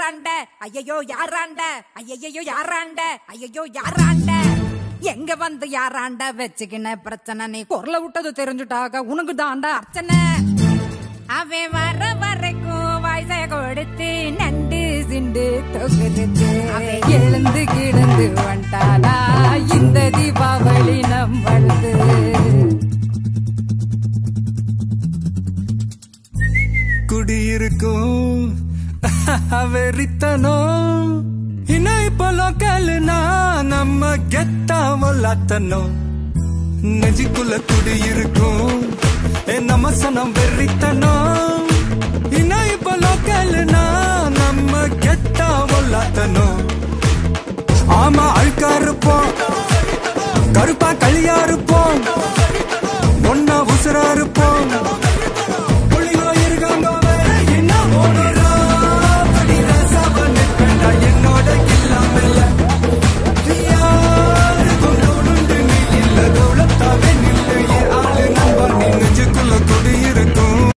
யாராண்ட ஐயையோ யாராண்ட ஐயையோ யாராண்ட ஐயையோ யாராண்ட எங்க வந்து யாராண்ட வச்சுக்கின பிரச்சனை நீ குரல விட்டது தெரிஞ்சுட்டாக உனக்கு தாண்டா அர்ச்சனை அவன் வர வரைக்கும் வயசை கொடுத்து நண்டு சிண்டு தொகுத்து அவன் எழுந்து கிடந்து வந்தானா இந்த தீபாவளி நம்மளது குடியிருக்கும் வெறித்தனம் இன்னும் இப்போ லோக்கல்னா நம்ம கெத்தா மொல்லாத்தனும் நெஞ்சுக்குள்ள குடியிருக்கும் ஏ நம்ம சனம் வெறித்தனம் இன்னும் இப்போ லோக்கல்னா நம்ம கெத்தா மொல்லாத்தனும் ஆமா அழுக்கா இருப்போம் கருப்பா களியா இருப்போம்